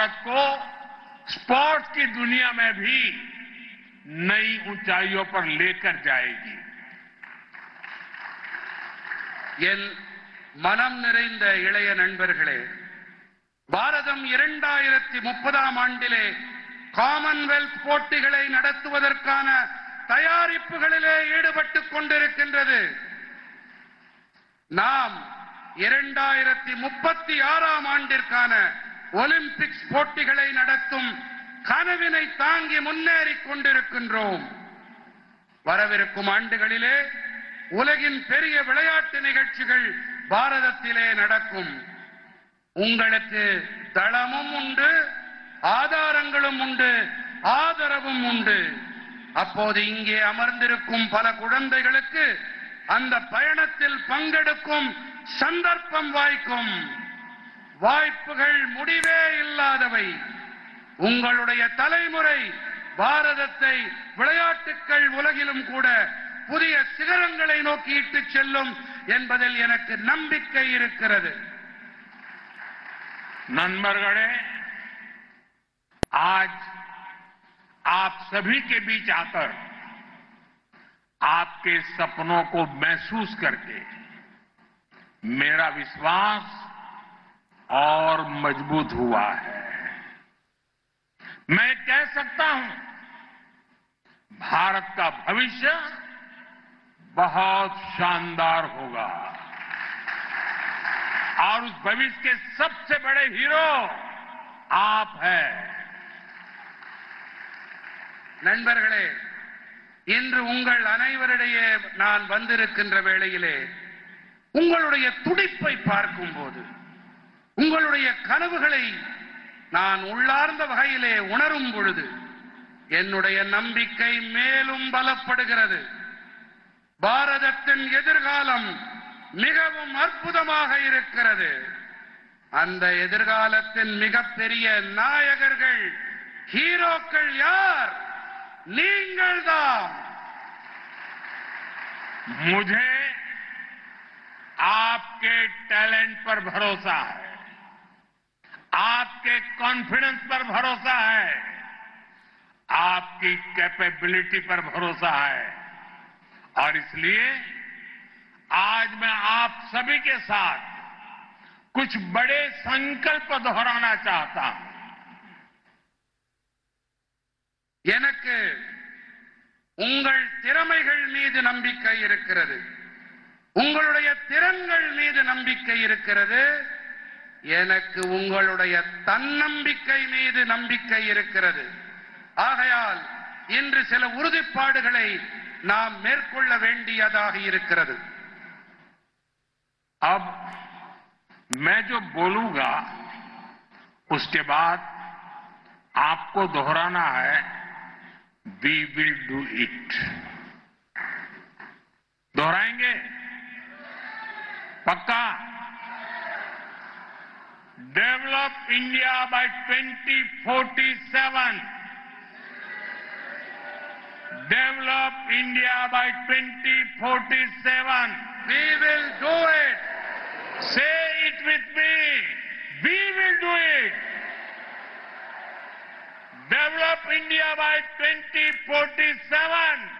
भारत को स्पोर्ट्स की दुनिया में भी नई ऊंचाइयों पर लेकर जाएगी என் மனம் நிறைந்த இளைய நண்பர்களே பாரதம் இரண்டாயிரத்தி முப்பதாம் ஆண்டிலே காமன்வெல்த் போட்டிகளை நடத்துவதற்கான தயாரிப்புகளிலே ஈடுபட்டுக் கொண்டிருக்கின்றது நாம் இரண்டாயிரத்தி முப்பத்தி ஆறாம் ஆண்டிற்கான ஒலிம்பிக்ஸ் போட்டிகளை நடத்தும் கனவினை தாங்கி முன்னேறிக் கொண்டிருக்கின்றோம் வரவிருக்கும் ஆண்டுகளிலே உலகின் பெரிய விளையாட்டு நிகழ்ச்சிகள் பாரதத்திலே நடக்கும் உங்களுக்கு தளமும் உண்டு ஆதாரங்களும் உண்டு ஆதரவும் உண்டு அப்போது இங்கே அமர்ந்திருக்கும் பல குழந்தைகளுக்கு அந்த பயணத்தில் பங்கெடுக்கும் சந்தர்ப்பம் வாய்க்கும் வாய்ப்புகள் முடிவே இல்லாதவை உங்களுடைய தலைமுறை பாரதத்தை விளையாட்டுக்கள் உலகிலும் கூட புதிய சிகரங்களை நோக்கி இட்டுச் செல்லும் என்பதில் எனக்கு நம்பிக்கை இருக்கிறது नन्बरगढ़े आज आप सभी के बीच आकर आपके सपनों को महसूस करके मेरा विश्वास और मजबूत हुआ है मैं कह सकता हूं भारत का भविष्य बहुत शानदार होगा और उस भविष्य के सबसे बड़े हीरो आप हैं நண்பர்களே இன்று உங்கள் அனைவரிடையே நான் வந்திருக்கின்ற வேளையிலே உங்களுடைய துடிப்பை பார்க்கும்போது உங்களுடைய கனவுகளை நான் உள்ளார்ந்த வகையிலே உணரும் பொழுது என்னுடைய நம்பிக்கை மேலும் பலப்படுகிறது பாரதத்தின் எதிர்காலம் மிகவும் அற்புதமாக இருக்கிறது அந்த எதிர்காலத்தின் மிகப்பெரிய நாயகர்கள் ஹீரோக்கள் யார் நீங்கள்தான் मुझे आपके टैलेंट पर भरोसा है आपके कॉन्फिडेंस पर भरोसा है आपकी कैपेबिलिटी पर भरोसा है और इसलिए आज मैं आप सभी के साथ कुछ बड़े संकल्प दोहराना चाहता हूं எனக்கு உங்கள் திறமைகள் மீது நம்பிக்கை இருக்கிறது உங்களுடைய திறன்கள் மீது நம்பிக்கை இருக்கிறது எனக்கு உங்களுடைய தன்னம்பிக்கை மீது நம்பிக்கை இருக்கிறது ஆகையால் இன்று சில உறுதிப்பாடுகளை நாம் மேற்கொள்ள வேண்டியதாக இருக்கிறது अब मैं जो बोलूंगा उसके बाद आपको दोहराना है वी विल डू इट दोहराएंगे पक्का develop India by 2047 develop India by 2047 we will do it Say it with me. We will do it. Develop India by 2047.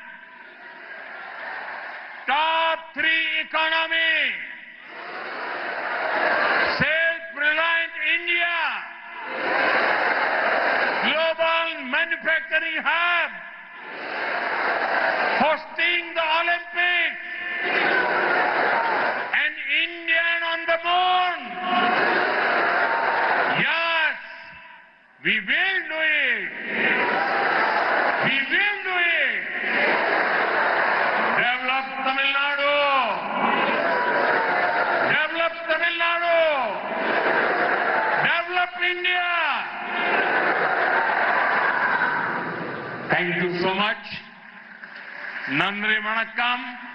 Top three economy. Self-reliant India. Global manufacturing hub. Hosting the Olympics. An Indian on the moon. Yes, we will do it. We will do it. Develop Tamil Nadu. Develop Tamil Nadu. Develop India. Thank you so much. Nandri Vanakkam.